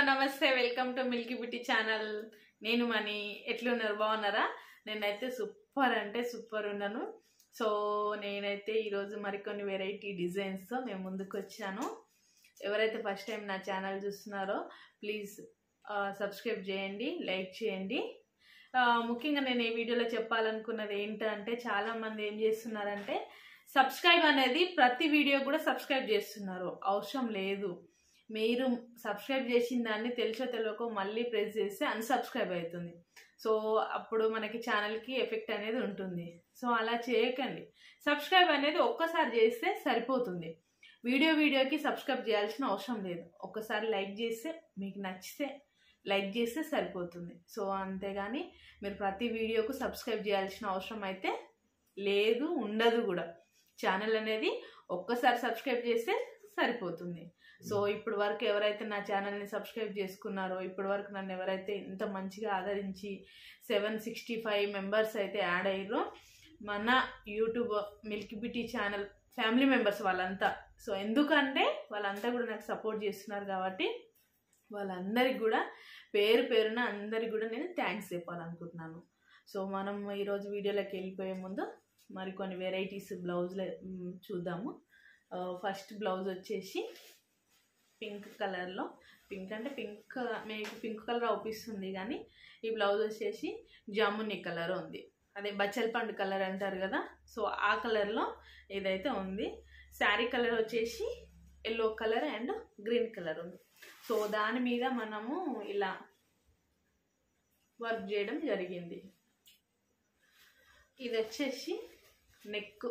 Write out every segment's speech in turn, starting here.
నమస్తే welcome to milky beauty channel నేను మనీ ఎట్లున్నారు బాగున్నారా నేనైతే సూపర్ అంటే సూపర్ ఉన్నాను సో నేనైతే ఈరోజు మరికొన్ని వెరైటీ డిజైన్స్తో మేము ముందుకు వచ్చాను ఎవరైతే ఫస్ట్ టైం నా ఛానల్ చూస్తున్నారో ప్లీజ్ సబ్స్క్రైబ్ చేయండి లైక్ చేయండి ఆ, ముఖ్యంగా నేను ఈ వీడియోలో చెప్పాలనుకున్నది ఏంటంటే చాలామంది ఏం చేస్తున్నారంటే సబ్స్క్రైబ్ అనేది ప్రతి వీడియో కూడా సబ్స్క్రైబ్ చేస్తున్నారు అవసరం లేదు మీరు సబ్స్క్రైబ్ చేసిన దాన్ని తెలుసో తెలియకో మళ్ళీ ప్రెస్ చేస్తే అన్సబ్స్క్రైబ్ అవుతుంది సో అప్పుడు మనకి ఛానల్కి ఎఫెక్ట్ అనేది ఉంటుంది సో అలా చేయకండి సబ్స్క్రైబ్ అనేది ఒక్కసారి చేస్తే సరిపోతుంది వీడియో వీడియోకి సబ్స్క్రైబ్ చేయాల్సిన అవసరం లేదు ఒక్కసారి లైక్ చేస్తే మీకు నచ్చితే లైక్ చేస్తే సరిపోతుంది సో అంతేగాని మీరు ప్రతి వీడియోకు సబ్స్క్రైబ్ చేయాల్సిన అవసరం అయితే లేదు ఉండదు కూడా ఛానల్ అనేది ఒక్కసారి సబ్స్క్రైబ్ చేస్తే సరిపోతుంది సో ఇప్పుడు వరకు ఎవరైతే నా ఛానల్ని సబ్స్క్రైబ్ చేసుకున్నారో ఇప్పటి వరకు నన్ను ఎవరైతే ఇంత మంచిగా ఆదరించి సెవెన్ సిక్స్టీ ఫైవ్ మెంబర్స్ అయితే యాడ్ అయ్యారో మన YouTube milk beauty channel family members వాళ్ళంతా సో ఎందుకంటే వాళ్ళంతా కూడా నాకు సపోర్ట్ చేస్తున్నారు కాబట్టి వాళ్ళందరికి కూడా పేరు పేరున అందరికి కూడా నేను థ్యాంక్స్ చెప్పాలనుకుంటున్నాను సో మనం ఈరోజు వీడియోలోకి వెళ్ళిపోయే ముందు మరికొన్ని వెరైటీస్ బ్లౌజ్లు చూద్దాము ఫస్ట్ బ్లౌజ్ వచ్చేసి పింక్ కలర్లో పింక్ అంటే పింక్ మీకు పింక్ కలర్ అవుపిస్తుంది కానీ ఈ బ్లౌజ్ వచ్చేసి జాముని కలర్ ఉంది అదే బచ్చల్ పండు కలర్ అంటారు కదా సో ఆ కలర్లో ఇదైతే ఉంది శారీ కలర్ వచ్చేసి yellow colour and green colour ఉంది సో దాని మీద మనము ఇలా వర్క్ చేయడం జరిగింది ఇది వచ్చేసి నెక్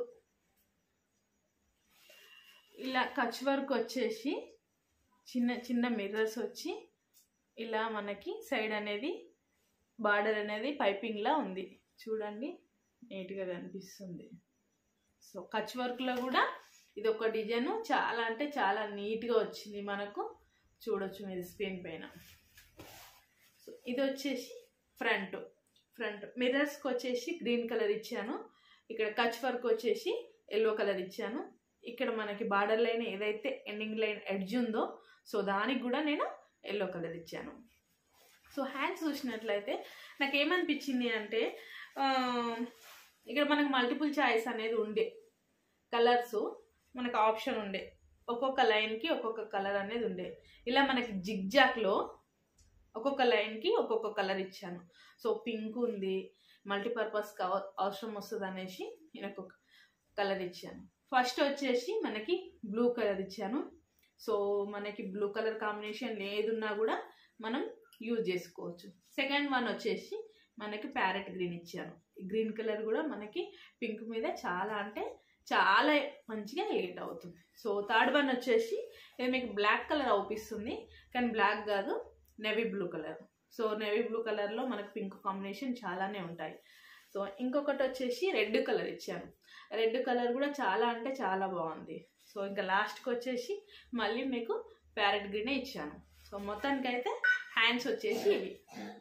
ఇలా కచ్ వర్క్ వచ్చేసి చిన్న చిన్న మిర్రర్స్ వచ్చి ఇలా మనకి సైడ్ అనేది బార్డర్ అనేది పైపింగ్లా ఉంది చూడండి నీట్గా కనిపిస్తుంది సో కచ్ వర్క్లో కూడా ఇది ఒక డిజైన్ చాలా అంటే చాలా నీట్గా వచ్చింది మనకు చూడొచ్చు మీరు స్క్రీన్ పైన సో ఇది వచ్చేసి ఫ్రంట్ ఫ్రంట్ మిర్రర్స్కి వచ్చేసి గ్రీన్ కలర్ ఇచ్చాను ఇక్కడ కచ్ వర్క్ వచ్చేసి ఎల్లో కలర్ ఇచ్చాను ఇక్కడ మనకి బార్డర్ లైన్ ఏదైతే ఎండింగ్ లైన్ ఎడ్జ్ ఉందో సో దానికి కూడా నేను ఎల్లో కలర్ ఇచ్చాను సో హ్యాండ్స్ చూసినట్లయితే నాకు ఏమనిపించింది అంటే ఆ, ఇక్కడ మనకు మల్టిపుల్ చాయిస్ అనేది ఉండే కలర్స్ మనకు ఆప్షన్ ఉండే ఒక్కొక్క లైన్కి ఒక్కొక్క కలర్ అనేది ఉండే ఇలా మనకి జిగ్జాక్లో ఒక్కొక్క లైన్కి ఒక్కొక్క కలర్ ఇచ్చాను సో పింక్ ఉంది మల్టీపర్పస్ కవర్ అవసరం వస్తుంది అనేసి నేను ఒక కలర్ ఇచ్చాను ఫస్ట్ వచ్చేసి మనకి బ్లూ కలర్ ఇచ్చాను సో మనకి బ్లూ కలర్ కాంబినేషన్ లేదున్నా కూడా మనం యూజ్ చేసుకోవచ్చు సెకండ్ వన్ వచ్చేసి మనకి ప్యారెట్ గ్రీన్ ఇచ్చాను ఈ గ్రీన్ కలర్ కూడా మనకి పింక్ మీద చాలా అంటే చాలా మంచిగా ఎలిగేట్ అవుతుంది సో థర్డ్ వన్ వచ్చేసి ఇది మీకు బ్లాక్ కలర్ అవుపిస్తుంది కానీ బ్లాక్ కాదు navy blue colour so navy blue కలర్లో మనకు పింక్ కాంబినేషన్ చాలానే ఉంటాయి సో ఇంకొకటి వచ్చేసి రెడ్ కలర్ ఇచ్చాను రెడ్ కలర్ కూడా చాలా అంటే చాలా బాగుంది సో ఇంకా లాస్ట్కి వచ్చేసి మళ్ళీ మీకు ప్యారెట్ గ్రీనే ఇచ్చాను సో మొత్తానికైతే హ్యాండ్స్ వచ్చేసి ఇవి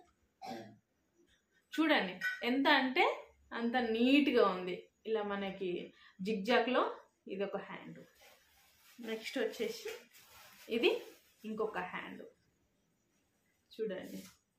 చూడండి ఎంత అంటే అంత నీట్గా ఉంది ఇలా మనకి జిగ్జాక్లో ఇది ఒక హ్యాండ్ నెక్స్ట్ వచ్చేసి ఇది ఇంకొక హ్యాండ్ చూడండి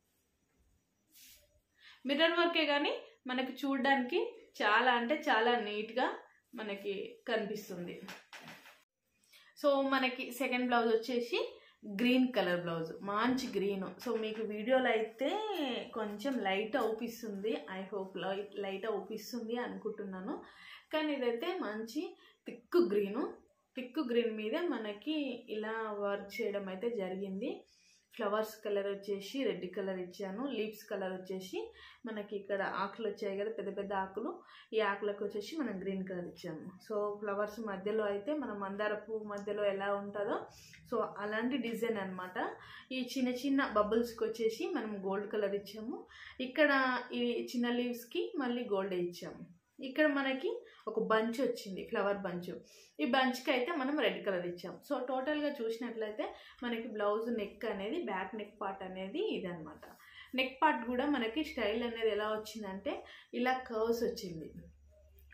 మిర్రర్ వర్కే కానీ మనకి చూడడానికి చాలా అంటే చాలా నీట్గా మనకి కనిపిస్తుంది సో మనకి సెకండ్ బ్లౌజ్ వచ్చేసి గ్రీన్ కలర్ బ్లౌజ్ మంచి గ్రీన్ సో మీకు వీడియోలో అయితే కొంచెం లైట్ అవుపిస్తుంది ఐ హోప్ లైట్ లైట్ అవుపిస్తుంది అనుకుంటున్నాను కానీ ఇదైతే మంచి థిక్ గ్రీను థిక్ గ్రీన్ మీద మనకి ఇలా వర్క్ చేయడం అయితే జరిగింది ఫ్లవర్స్ కలర్ వచ్చేసి రెడ్ కలర్ ఇచ్చాను లీవ్స్ కలర్ వచ్చేసి మనకి ఇక్కడ ఆకులు వచ్చాయి కదా పెద్ద పెద్ద ఆకులు ఈ ఆకులకు వచ్చేసి మనం గ్రీన్ కలర్ ఇచ్చాము సో ఫ్లవర్స్ మధ్యలో అయితే మన మందార పువ్వు మధ్యలో ఎలా ఉంటుందో సో అలాంటి డిజైన్ అనమాట ఈ చిన్న చిన్న బబుల్స్కి వచ్చేసి మనం గోల్డ్ కలర్ ఇచ్చాము ఇక్కడ ఈ చిన్న లీవ్స్కి మళ్ళీ గోల్డ్ ఇచ్చాము ఇక్కడ మనకి ఒక బంచ్ వచ్చింది ఫ్లవర్ బంచ్ ఈ బంచ్కి అయితే మనం రెడ్ కలర్ ఇచ్చాం సో టోటల్గా చూసినట్లయితే మనకి బ్లౌజ్ నెక్ అనేది బ్యాక్ నెక్ పార్ట్ అనేది ఇదనమాట నెక్ పార్ట్ కూడా మనకి స్టైల్ అనేది ఎలా వచ్చిందంటే ఇలా కర్వ్స్ వచ్చింది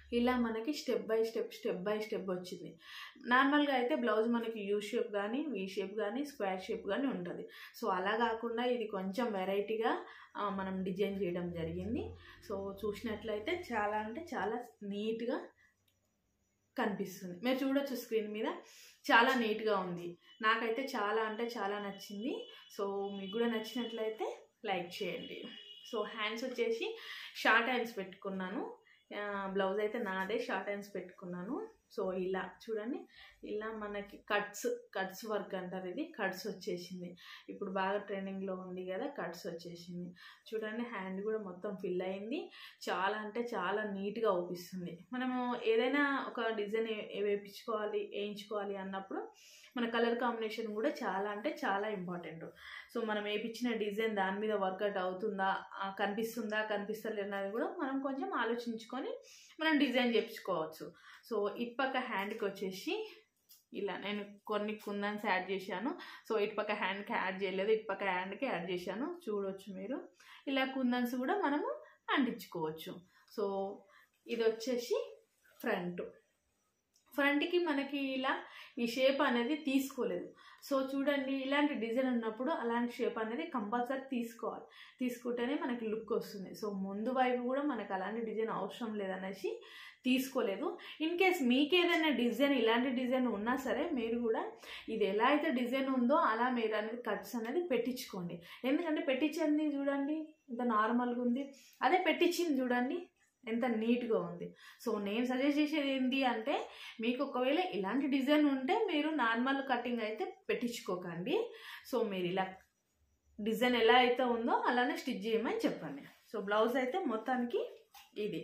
ఇలా మనకి step by step step by step వచ్చింది నార్మల్గా అయితే బ్లౌజ్ మనకి యూ షేప్ కానీ వీ షేప్ కానీ స్క్వేర్ షేప్ కానీ ఉంటుంది సో అలా కాకుండా ఇది కొంచెం వెరైటీగా ఆ, మనం డిజైన్ చేయడం జరిగింది సో చూసినట్లయితే చాలా అంటే చాలా నీట్గా కనిపిస్తుంది మీరు చూడొచ్చు స్క్రీన్ మీద చాలా నీట్గా ఉంది నాకైతే చాలా అంటే చాలా నచ్చింది సో మీకు కూడా నచ్చినట్లయితే లైక్ చేయండి సో హ్యాండ్స్ వచ్చేసి షార్ట్ హ్యాండ్స్ పెట్టుకున్నాను ఆ, బ్లౌజ్ అయితే నాదే షార్ట్ హ్యాండ్స్ పెట్టుకున్నాను సో ఇలా చూడండి ఇలా మనకి కట్స్ కట్స్ వర్క్ అంటారు ఇది కట్స్ వచ్చేసింది ఇప్పుడు బాగా ట్రెండింగ్లో ఉంది కదా కట్స్ వచ్చేసింది చూడండి హ్యాండ్ కూడా మొత్తం ఫిల్ అయింది చాలా అంటే చాలా నీట్గా అవుపిస్తుంది మనము ఏదైనా ఒక డిజైన్ ఏ- వేయించుకోవాలి వేయించుకోవాలి అన్నప్పుడు మన కలర్ కాంబినేషన్ కూడా చాలా అంటే చాలా ఇంపార్టెంట్ సో మనం వేయించిన డిజైన్ దాని మీద వర్కౌట్ అవుతుందా ఆ, కనిపిస్తుందా కనిపిస్తలేదు అన్నది కూడా మనం కొంచెం ఆలోచించుకొని మనం డిజైన్ చేయించుకోవచ్చు సో ఇటుపక్క హ్యాండ్కి వచ్చేసి ఇలా నేను కొన్ని కుందన్స్ యాడ్ చేశాను సో ఇటుపక్క హ్యాండ్కి యాడ్ చేయలేదు ఇటుపక్క హ్యాండ్కి యాడ్ చేశాను చూడొచ్చు మీరు ఇలా కుందన్స్ కూడా మనము అంటించుకోవచ్చు సో ఇది వచ్చేసి ఫ్రంట్ ఫ్రంట్కి మనకి ఇలా ఈ షేప్ అనేది తీసుకోలేదు సో చూడండి ఇలాంటి డిజైన్ ఉన్నప్పుడు అలాంటి షేప్ అనేది కంపల్సరీ తీసుకోవాలి తీసుకుంటేనే మనకి లుక్ వస్తుంది సో ముందు వైపు కూడా మనకు అలాంటి డిజైన్ అవసరం లేదనేసి తీసుకోలేదు ఇన్ కేస్ మీకు ఏదైనా డిజైన్ ఇలాంటి డిజైన్ ఉన్నా సరే మీరు కూడా ఇది ఎలా అయితే డిజైన్ ఉందో అలా మీరు అనేది కట్స్ అనేది పెట్టించుకోండి ఎందుకంటే పెట్టించింది చూడండి ఇంత నార్మల్గా ఉంది అదే పెట్టించింది చూడండి ఎంత నీట్గా ఉంది సో నేను సజెస్ట్ చేసేది ఏంటి అంటే మీకు ఒకవేళ ఇలాంటి డిజైన్ ఉంటే మీరు నార్మల్ కటింగ్ అయితే పెట్టించుకోకండి సో మీరు ఇలా డిజైన్ ఎలా అయితే ఉందో అలానే స్టిచ్ చేయమని చెప్పండి సో బ్లౌజ్ అయితే మొత్తానికి ఇది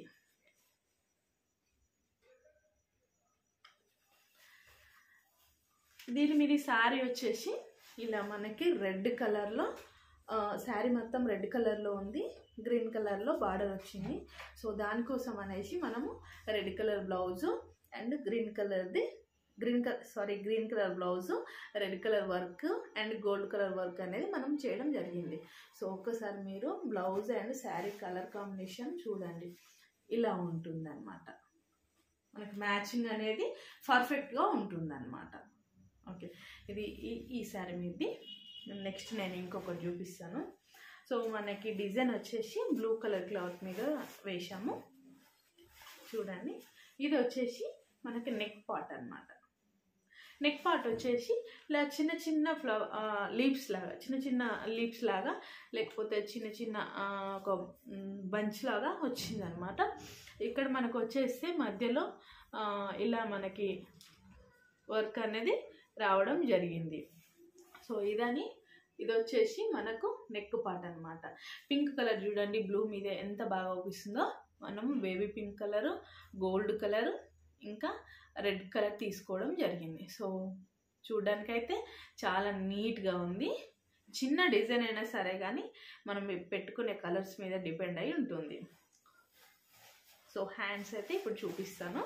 దీని మీద శారీ వచ్చేసి ఇలా మనకి రెడ్ కలర్లో శారీ మొత్తం రెడ్ కలర్లో ఉంది గ్రీన్ కలర్లో బార్డర్ వచ్చింది సో దానికోసం అనేసి మనము red colour blouse and green కలర్ది green colour sorry green colour blouse red colour work and gold colour work అనేది మనం చేయడం జరిగింది సో ఒక్కసారి మీరు blouse and sari colour combination చూడండి ఇలా ఉంటుందన్నమాట మనకి మ్యాచింగ్ అనేది పర్ఫెక్ట్గా ఉంటుందన్నమాట ఓకే ఇది ఈ ఈ శారీ మీది నెక్స్ట్ నేను ఇంకొకటి చూపిస్తాను సో మనకి డిజైన్ వచ్చేసి బ్లూ కలర్ క్లాత్ మీద వేసాము చూడండి ఇది వచ్చేసి మనకి నెక్ పార్ట్ అన్నమాట నెక్ పార్ట్ వచ్చేసి ఇలా చిన్న చిన్న ఫ్లవర్ లీవ్స్ లాగా చిన్న చిన్న లీవ్స్ లాగా లేకపోతే చిన్న చిన్న ఆ, ఒక బంచ్ లాగా వచ్చిందనమాట ఇక్కడ మనకు వచ్చేస్తే మధ్యలో ఆ, ఇలా మనకి వర్క్ అనేది రావడం జరిగింది సో ఇదని ఇది వచ్చేసి మనకు నెక్ పార్ట్ అనమాట పింక్ కలర్ చూడండి బ్లూ మీద ఎంత బాగా అవుపిస్తుందో మనం baby pink colour gold colour ఇంకా రెడ్ కలర్ తీసుకోవడం జరిగింది సో చూడ్డానికైతే చాలా నీట్గా ఉంది చిన్న డిజైన్ అయినా సరే కానీ మనం పెట్టుకునే కలర్స్ మీద డిపెండ్ అయి ఉంటుంది సో హ్యాండ్స్ అయితే ఇప్పుడు చూపిస్తాను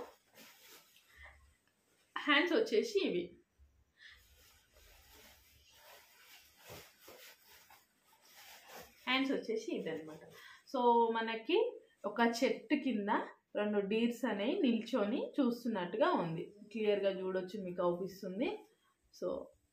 హ్యాండ్స్ వచ్చేసి ఇవి హ్యాండ్స్ వచ్చేసి ఇదనమాట సో మనకి ఒక చెట్టు కింద రెండు డీర్స్ అనేవి నిల్చొని చూస్తున్నట్టుగా ఉంది క్లియర్గా చూడొచ్చు మీకు అవుపిస్తుంది సో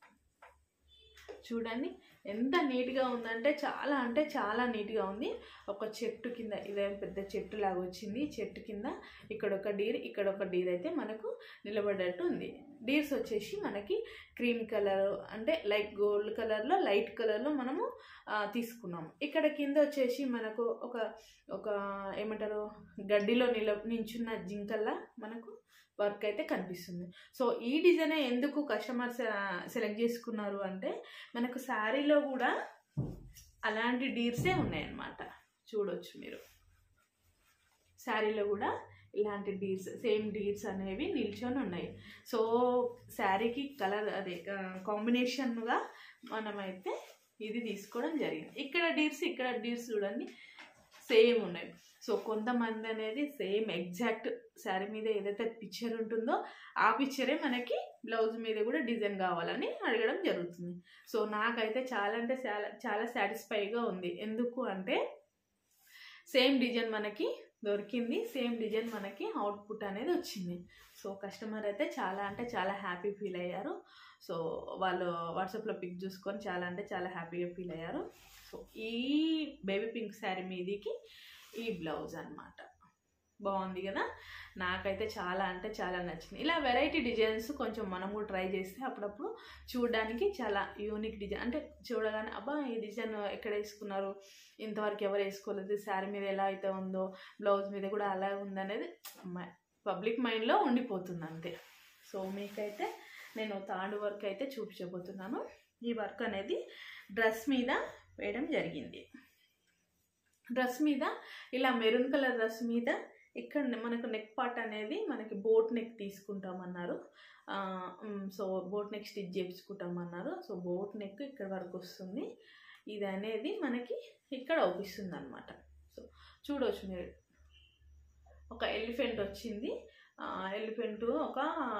చూడండి ఎంత నీట్గా ఉందంటే చాలా అంటే చాలా నీట్గా ఉంది ఒక చెట్టు కింద ఇదేం పెద్ద చెట్టు లాగా వచ్చింది చెట్టు కింద ఇక్కడ ఒక డీర్ ఇక్కడ ఒక డీర్ అయితే మనకు నిలబడ్డట్టు ఉంది డీర్స్ వచ్చేసి మనకి క్రీమ్ కలర్ అంటే లైట్ గోల్డ్ కలర్లో లైట్ కలర్లో మనము ఆ, తీసుకున్నాము ఇక్కడ కింద వచ్చేసి మనకు ఒక ఒక ఏమంటారు గడ్డిలో నిల నించున్న జింకల్లా మనకు వర్క్ అయితే కనిపిస్తుంది సో ఈ డిజైన్ ఎందుకు కస్టమర్స్ సెలెక్ట్ చేసుకున్నారు అంటే మనకు శారీలో కూడా అలాంటి డీర్సే ఉన్నాయన్నమాట చూడొచ్చు మీరు శారీలో కూడా ఇలాంటి డీర్స్ సేమ్ డీర్స్ అనేవి నిల్చొని ఉన్నాయి సో శారీకి కలర్ అదే కాంబినేషన్గా మనమైతే ఇది తీసుకోవడం జరిగింది ఇక్కడ డీర్స్ ఇక్కడ డీర్స్ చూడండి సేమ్ ఉన్నాయి సో కొంతమంది అనేది సేమ్ ఎగ్జాక్ట్ శారీ మీద ఏదైతే పిక్చర్ ఉంటుందో ఆ పిక్చరే మనకి బ్లౌజ్ మీద కూడా డిజైన్ కావాలని అడగడం జరుగుతుంది సో నాకైతే చాలా అంటే చాలా చాలా సాటిస్ఫైగా ఉంది ఎందుకు అంటే సేమ్ డిజైన్ మనకి దొరికింది సేమ్ డిజైన్ మనకి అవుట్పుట్ అనేది వచ్చింది సో కస్టమర్ అయితే చాలా అంటే చాలా హ్యాపీ ఫీల్ అయ్యారు సో వాళ్ళు వాట్సాప్లో పిక్ చూసుకొని చాలా అంటే చాలా హ్యాపీగా ఫీల్ అయ్యారు సో ఈ బేబీ పింక్ శారీ మీదికి ఈ బ్లౌజ్ అన్నమాట బాగుంది కదా నాకైతే చాలా అంటే చాలా నచ్చింది ఇలా వెరైటీ డిజైన్స్ కొంచెం మనం కూడా ట్రై చేస్తే అప్పుడప్పుడు చూడడానికి చాలా యూనిక్ డిజైన్ అంటే చూడగానే అబ్బా ఈ డిజైన్ ఎక్కడ వేసుకున్నారు ఇంతవరకు ఎవరు వేసుకోలేదు శారీ మీద ఎలా అయితే ఉందో బ్లౌజ్ మీద కూడా అలా ఉందనేది పబ్లిక్ మైండ్లో ఉండిపోతుంది అంతే సో మీకైతే నేను థర్డ్ వర్క్ అయితే చూపించబోతున్నాను ఈ వర్క్ అనేది డ్రెస్ మీద వేయడం జరిగింది డ్రెస్ మీద ఇలా మెరూన్ కలర్ డ్రెస్ మీద ఇక్కడ మనకు నెక్ పార్ట్ అనేది మనకి బోట్ నెక్ తీసుకుంటామన్నారు ఆ, మ్, సో బోట్ నెక్ స్టిచ్ చేయించుకుంటామన్నారు సో బోట్ నెక్ ఇక్కడ వరకు వస్తుంది ఇది అనేది మనకి ఇక్కడ అవుపిస్తుంది అనమాట సో చూడవచ్చు మీరు ఒక ఎలిఫెంట్ వచ్చింది ఎలిఫెంట్ ఒక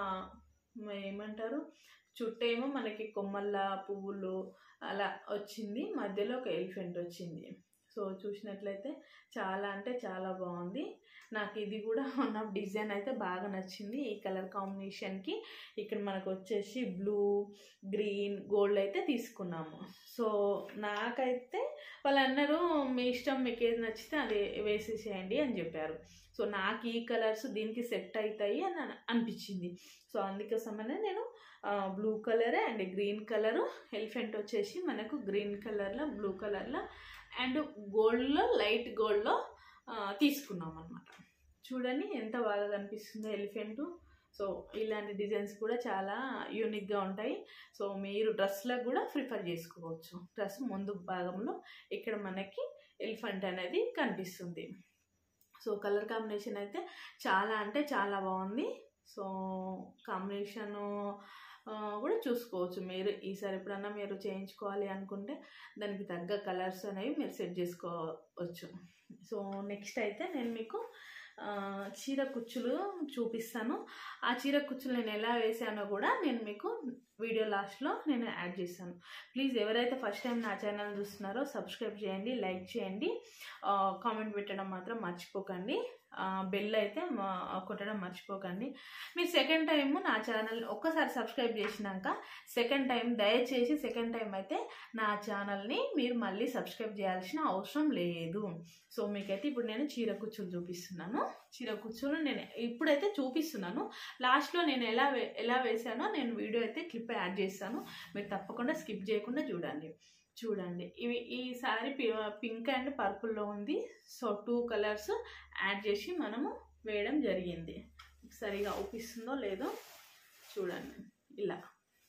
మ, ఏమంటారు చుట్టేమో మనకి కొమ్మల్ల పువ్వులు అలా వచ్చింది మధ్యలో ఒక ఎలిఫెంట్ వచ్చింది సో చూసినట్లయితే చాలా అంటే చాలా బాగుంది నాకు ఇది కూడా వన్ ఆఫ్ డిజైన్ అయితే బాగా నచ్చింది ఈ కలర్ కాంబినేషన్కి ఇక్కడ మనకు వచ్చేసి బ్లూ గ్రీన్ గోల్డ్ అయితే తీసుకున్నాము సో నాకైతే వాళ్ళు అన్నారు మీ ఇష్టం మీకు ఏది నచ్చితే అది వేసేసేయండి అని చెప్పారు సో నాకు ఈ కలర్స్ దీనికి సెట్ అవుతాయి అని అన- అనిపించింది సో అందుకోసమనే నేను blue colour and green colour elephant వచ్చేసి మనకు గ్రీన్ కలర్లో బ్లూ కలర్లో అండ్ గోల్డ్లో లైట్ గోల్డ్లో తీసుకున్నాం అనమాట చూడండి ఎంత బాగా కనిపిస్తుందో ఎలిఫెంట్ సో ఇలాంటి డిజైన్స్ కూడా చాలా యూనిక్గా ఉంటాయి సో మీరు డ్రెస్లకు కూడా ప్రిఫర్ చేసుకోవచ్చు డ్రెస్ ముందు భాగంలో ఇక్కడ మనకి ఎలిఫెంట్ అనేది కనిపిస్తుంది సో కలర్ కాంబినేషన్ అయితే చాలా అంటే చాలా బాగుంది సో కాంబినేషను కూడా చూసుకోవచ్చు మీరు ఈసారి ఎప్పుడన్నా మీరు చేయించుకోవాలి అనుకుంటే దానికి తగ్గ కలర్స్ అనేవి మీరు సెట్ చేసుకోవచ్చు సో నెక్స్ట్ అయితే నేను మీకు ఆ, చీర కుచ్చులు చూపిస్తాను ఆ చీర కుచ్చులు నేను ఎలా వేసానో కూడా నేను మీకు వీడియో లాస్ట్లో నేను యాడ్ చేస్తాను ప్లీజ్ ఎవరైతే ఫస్ట్ టైం నా ఛానల్ చూస్తున్నారో సబ్స్క్రైబ్ చేయండి లైక్ చేయండి కామెంట్ పెట్టడం మాత్రం మర్చిపోకండి బెల్ అయితే మా- కొట్టడం మర్చిపోకండి మీరు సెకండ్ టైం నా ఛానల్ ఒక్కసారి సబ్స్క్రైబ్ చేసినాక సెకండ్ టైం దయచేసి సెకండ్ టైం అయితే నా ఛానల్ని మీరు మళ్ళీ సబ్స్క్రైబ్ చేయాల్సిన అవసరం లేదు సో మీకైతే ఇప్పుడు నేను చీర కుచ్చులు చూపిస్తున్నాను చీర కుచ్చులు నేను ఇప్పుడైతే చూపిస్తున్నాను లాస్ట్లో నేను ఎలా వే ఎలా వేసానో నేను వీడియో అయితే క్లిప్ యాడ్ చేస్తాను మీరు తప్పకుండా స్కిప్ చేయకుండా చూడండి చూడండి ఇవి ఈ సారీ పింక్ అండ్ పర్పుల్లో ఉంది సో టూ కలర్స్ యాడ్ చేసి మనము వేయడం జరిగింది సరిగా ఊపిస్తుందో లేదో చూడండి ఇలా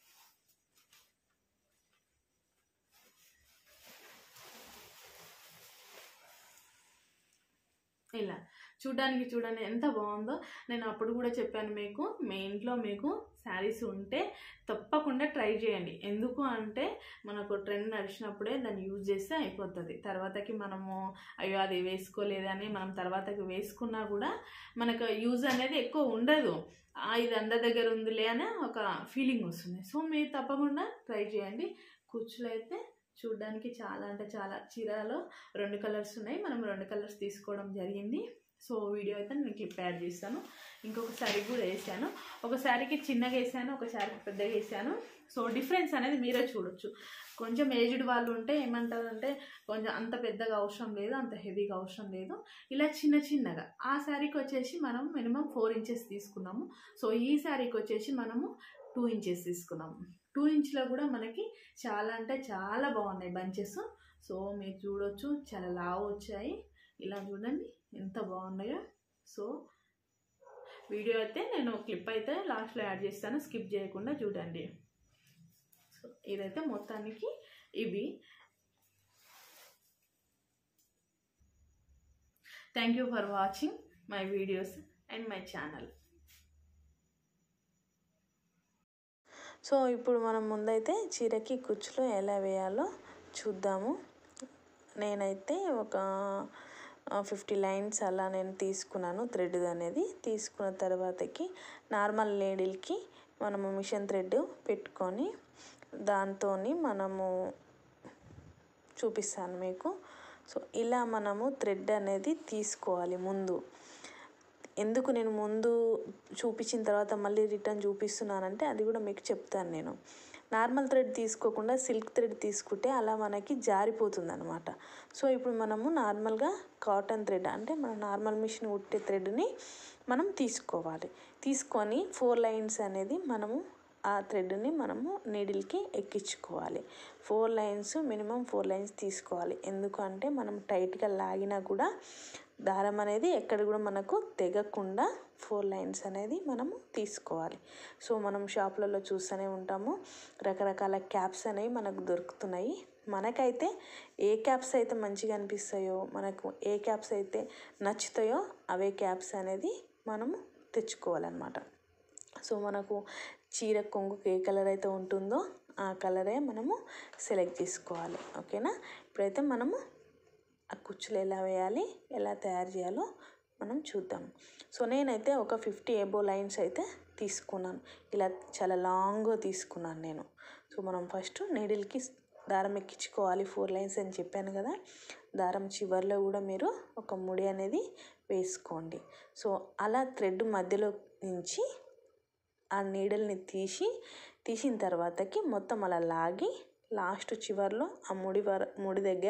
ఇలా చూడడానికి చూడండి ఎంత బాగుందో నేను అప్పుడు కూడా చెప్పాను మీకు మీ ఇంట్లో మీకు శారీస్ ఉంటే తప్పకుండా ట్రై చేయండి ఎందుకు అంటే మనకు ట్రెండ్ నడిచినప్పుడే దాన్ని యూజ్ చేస్తే అయిపోతుంది తర్వాతకి మనము అయ్యో అది వేసుకోలేదని మనం తర్వాతకి వేసుకున్నా కూడా మనకు యూజ్ అనేది ఎక్కువ ఉండదు ఆ, ఇది అందరి దగ్గర ఉందిలే అని ఒక ఫీలింగ్ వస్తుంది సో మీరు తప్పకుండా ట్రై చేయండి కుచ్చులు అయితే చూడడానికి చాలా అంటే చాలా చీరలో రెండు కలర్స్ ఉన్నాయి మనం రెండు కలర్స్ తీసుకోవడం జరిగింది సో వీడియో అయితే నేను క్లిప్ యాడ్ చేస్తాను ఇంకొక శారీ కూడా వేసాను ఒక శారీకి చిన్నగా వేసాను ఒక శారీకి పెద్దగా వేసాను సో డిఫరెన్స్ అనేది మీరే చూడొచ్చు కొంచెం ఏజ్డ్ వాళ్ళు ఉంటే ఏమంటారంటే కొంచెం అంత పెద్దగా అవసరం లేదు అంత హెవీగా అవసరం లేదు ఇలా చిన్న చిన్నగా ఆ శారీకి వచ్చేసి మనం మినిమం ఫోర్ ఇంచెస్ తీసుకున్నాము సో ఈ శారీకి వచ్చేసి మనము టూ ఇంచెస్ తీసుకున్నాము టూ ఇంచ్లో కూడా మనకి చాలా అంటే చాలా బాగున్నాయి బంచెస్ సో మీరు చూడొచ్చు చాలా లావు వచ్చాయి ఇలా చూడండి ఎంత బాగున్నాయో సో వీడియో అయితే నేను క్లిప్ అయితే లాస్ట్లో యాడ్ చేస్తాను స్కిప్ చేయకుండా చూడండి సో ఇదైతే మొత్తానికి ఇవి thank you for watching my videos and my channel so ఇప్పుడు మనం ముందైతే చీరకి కుచ్చులు ఎలా వేయాలో చూద్దాము నేనైతే ఒక ఫిఫ్టీ లైన్స్ అలా నేను తీసుకున్నాను థ్రెడ్ అనేది తీసుకున్న తర్వాతకి నార్మల్ లేడీలకి మనము మిషన్ థ్రెడ్ పెట్టుకొని దాంతో మనము చూపిస్తాను మీకు సో ఇలా మనము థ్రెడ్ అనేది తీసుకోవాలి ముందు ఎందుకు నేను ముందు చూపించిన తర్వాత మళ్ళీ రిటర్న్ చూపిస్తున్నానంటే అది కూడా మీకు చెప్తాను నేను నార్మల్ థ్రెడ్ తీసుకోకుండా సిల్క్ థ్రెడ్ తీసుకుంటే అలా మనకి జారిపోతుంది అనమాట సో ఇప్పుడు మనము నార్మల్గా కాటన్ థ్రెడ్ అంటే మన నార్మల్ మిషన్ కుట్టే థ్రెడ్ని మనం తీసుకోవాలి తీసుకొని ఫోర్ లైన్స్ అనేది మనము ఆ థ్రెడ్ని మనము నీడిల్కి ఎక్కించుకోవాలి four lines minimum four lines తీసుకోవాలి ఎందుకంటే మనం టైట్గా లాగినా కూడా దారం అనేది ఎక్కడ కూడా మనకు తెగకుండా ఫోర్ లైన్స్ అనేది మనము తీసుకోవాలి సో మనం షాపులలో చూస్తూనే ఉంటాము రకరకాల క్యాప్స్ అనేవి మనకు దొరుకుతున్నాయి మనకైతే ఏ క్యాప్స్ అయితే మంచిగా అనిపిస్తాయో మనకు ఏ క్యాప్స్ అయితే నచ్చుతాయో అవే క్యాప్స్ అనేది మనము తెచ్చుకోవాలన్నమాట సో మనకు చీర కొంగుకి ఏ కలర్ అయితే ఉంటుందో ఆ కలరే మనము సెలెక్ట్ చేసుకోవాలి ఓకేనా ఇప్పుడైతే మనము ఆ కుచ్చులు ఎలా వేయాలి ఎలా తయారు చేయాలో మనం చూద్దాం సో నేనైతే ఒక ఫిఫ్టీ ఎబో లైన్స్ అయితే తీసుకున్నాను ఇలా చాలా లాంగ్గా తీసుకున్నాను నేను సో మనం ఫస్ట్ నీడిల్కి దారం ఎక్కించుకోవాలి ఫోర్ లైన్స్ అని చెప్పాను కదా దారం చివర్లో కూడా మీరు ఒక ముడి అనేది వేసుకోండి సో అలా థ్రెడ్ మధ్యలో నుంచి ఆ నీడల్ని తీసి తీసిన తర్వాతకి మొత్తం అలా లాగి లాస్ట్ చివర్లో ఆ ముడి వర ముడి దగ్గర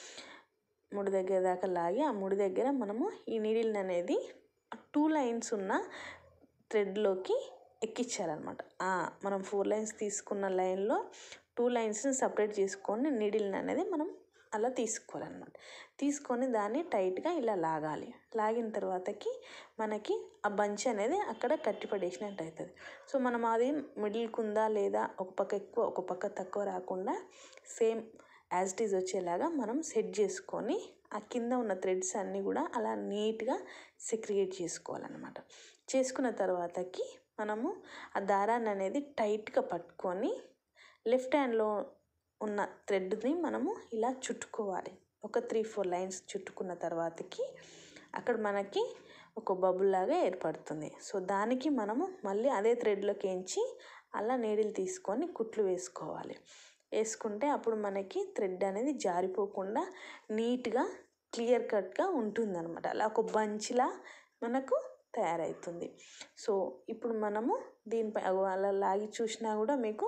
ముడి దగ్గర దాకా లాగి ఆ ముడి దగ్గర మనము ఈ నీడిల్ని అనేది టూ లైన్స్ ఉన్న థ్రెడ్లోకి ఎక్కించాలన్నమాట మనం ఫోర్ లైన్స్ తీసుకున్న లైన్లో టూ లైన్స్ని సపరేట్ చేసుకొని నీడిల్ని అనేది మనం అలా తీసుకోవాలన్నమాట తీసుకొని దాన్ని టైట్గా ఇలా లాగాలి లాగిన తర్వాతకి మనకి ఆ బంచ్ అనేది అక్కడ కట్టిపడేసినట్టు అవుతుంది సో మనం అది మిడిల్కి ఉందా లేదా ఒక పక్క ఎక్కువ ఒక పక్క తక్కువ రాకుండా సేమ్ యాజ్ ఇట్ ఈజ్ వచ్చేలాగా మనం సెట్ చేసుకొని ఆ కింద ఉన్న థ్రెడ్స్ అన్నీ కూడా అలా నీట్గా సెక్రియేట్ చేసుకోవాలన్నమాట చేసుకున్న తర్వాతకి మనము ఆ దారాన్ని అనేది టైట్గా పట్టుకొని లెఫ్ట్ హ్యాండ్లో ఉన్న థ్రెడ్ని మనము ఇలా చుట్టుకోవాలి ఒక త్రీ ఫోర్ లైన్స్ చుట్టుకున్న తర్వాతకి అక్కడ మనకి ఒక బబుల్ లాగా ఏర్పడుతుంది సో దానికి మనము మళ్ళీ అదే థ్రెడ్లోకి ఎంచి అలా నీడిల్ తీసుకొని కుట్లు వేసుకోవాలి వేసుకుంటే అప్పుడు మనకి థ్రెడ్ అనేది జారిపోకుండా నీట్గా క్లియర్ కట్గా ఉంటుందన్నమాట అలా ఒక బంచ్లా మనకు తయారవుతుంది సో ఇప్పుడు మనము దీనిపై అలా లాగి చూసినా కూడా మీకు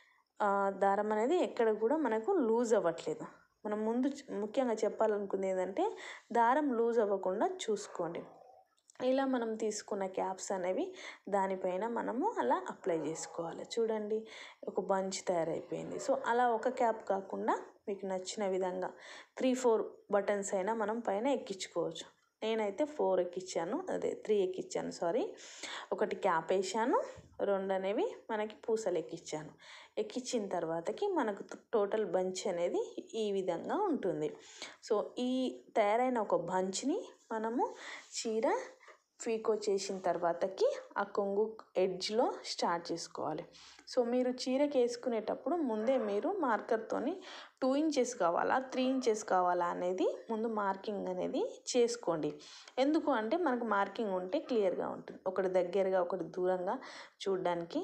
దారం అనేది ఎక్కడ కూడా మనకు లూజ్ అవ్వట్లేదు మనం ముందు ముఖ్యంగా చెప్పాలనుకుంది ఏంటంటే దారం లూజ్ అవ్వకుండా చూసుకోండి ఇలా మనం తీసుకున్న క్యాప్స్ అనేవి దానిపైన మనము అలా అప్లై చేసుకోవాలి చూడండి ఒక బంచ్ తయారైపోయింది సో అలా ఒక క్యాప్ కాకుండా మీకు నచ్చిన విధంగా త్రీ ఫోర్ బటన్స్ అయినా మనం పైన ఎక్కించుకోవచ్చు నేనైతే ఫోర్ ఎక్కించాను అదే త్రీ ఎక్కించాను సారీ ఒకటి క్యాప్ వేసాను రెండు అనేవి మనకి పూసలు ఎక్కించాను ఎక్కించిన తర్వాతకి మనకు టోటల్ బంచ్ అనేది ఈ విధంగా ఉంటుంది సో ఈ తయారైన ఒక బంచ్ని మనము చీర ఫీకో చేసిన తర్వాతకి ఆ కొంగు ఎడ్జ్లో స్టార్ట్ చేసుకోవాలి సో మీరు చీరకి వేసుకునేటప్పుడు ముందే మీరు మార్కర్తోని టూ ఇంచెస్ కావాలా త్రీ ఇంచెస్ కావాలా అనేది ముందు మార్కింగ్ అనేది చేసుకోండి ఎందుకు అంటే మనకు మార్కింగ్ ఉంటే క్లియర్గా ఉంటుంది ఒకటి దగ్గరగా ఒకటి దూరంగా చూడడానికి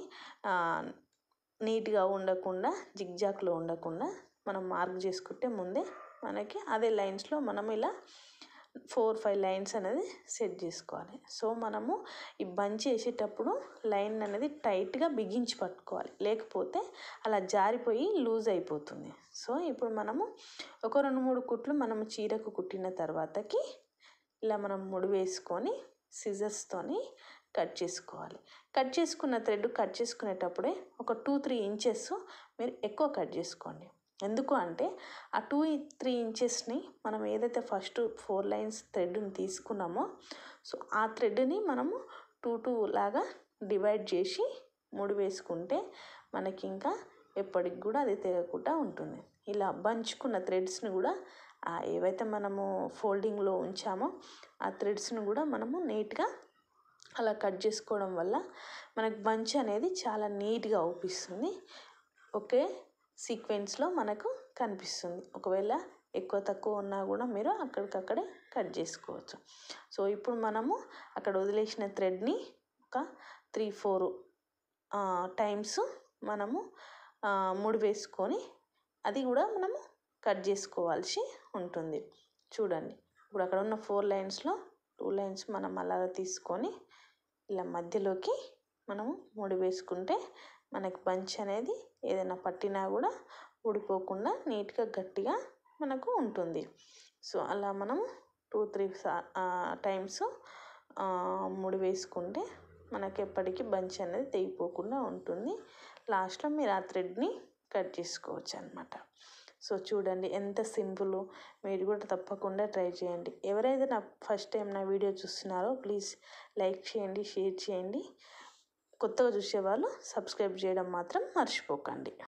నీట్గా ఉండకుండా జిగ్జాక్లో ఉండకుండా మనం మార్క్ చేసుకుంటే ముందే మనకి అదే లైన్స్లో మనం ఇలా ఫోర్ ఫైవ్ లైన్స్ అనేది సెట్ చేసుకోవాలి సో మనము ఈ బంచ్ వేసేటప్పుడు లైన్ అనేది టైట్గా బిగించి పట్టుకోవాలి లేకపోతే అలా జారిపోయి లూజ్ అయిపోతుంది సో ఇప్పుడు మనము ఒక రెండు మూడు కుట్లు మనము చీరకు కుట్టిన తర్వాతకి ఇలా మనం ముడి వేసుకొని సిజర్స్తోని కట్ చేసుకోవాలి కట్ చేసుకున్న థ్రెడ్ కట్ చేసుకునేటప్పుడే ఒక టూ త్రీ ఇంచెస్ మీరు ఎక్కువ కట్ చేసుకోండి ఎందుకు అంటే ఆ టూ త్రీ ఇంచెస్ని మనం ఏదైతే ఫస్ట్ ఫోర్ లైన్స్ థ్రెడ్ని తీసుకున్నామో సో ఆ థ్రెడ్ని మనము టూ టూ లాగా డివైడ్ చేసి ముడి వేసుకుంటే మనకి ఇంకా ఎప్పటికి కూడా అది తెగకుండా ఉంటుంది ఇలా బంచుకున్న థ్రెడ్స్ని కూడా ఏవైతే మనము ఫోల్డింగ్లో ఉంచామో ఆ థ్రెడ్స్ని కూడా మనము నీట్గా అలా కట్ చేసుకోవడం వల్ల మనకు బంచ్ అనేది చాలా నీట్గా అవుపిస్తుంది ఒకే సీక్వెన్స్లో మనకు కనిపిస్తుంది ఒకవేళ ఎక్కువ తక్కువ ఉన్నా కూడా మీరు అక్కడికక్కడే కట్ చేసుకోవచ్చు సో ఇప్పుడు మనము అక్కడ వదిలేసిన థ్రెడ్ని ఒక త్రీ ఫోర్ టైమ్స్ మనము ముడి వేసుకొని అది కూడా మనము కట్ చేసుకోవాల్సి ఉంటుంది చూడండి ఇప్పుడు అక్కడ ఉన్న ఫోర్ లైన్స్లో టూ లైన్స్ మనం అలాగా తీసుకొని ఇలా మధ్యలోకి మనము ముడి వేసుకుంటే మనకి బంచ్ అనేది ఏదైనా పట్టినా కూడా ఊడిపోకుండా నీట్గా గట్టిగా మనకు ఉంటుంది సో అలా మనం టూ త్రీ టైమ్స్ ముడి వేసుకుంటే మనకి ఎప్పటికీ బంచ్ అనేది తెగిపోకుండా ఉంటుంది లాస్ట్లో మీరు ఆ థ్రెడ్ని కట్ చేసుకోవచ్చు అనమాట సో చూడండి ఎంత సింపుల్ మీరు కూడా తప్పకుండా ట్రై చేయండి ఎవరైతే నా ఫస్ట్ టైం నా వీడియో చూస్తున్నారో ప్లీజ్ లైక్ చేయండి షేర్ చేయండి కొత్తగా చూసేవాళ్ళు సబ్స్క్రైబ్ చేయడం మాత్రం మర్చిపోకండి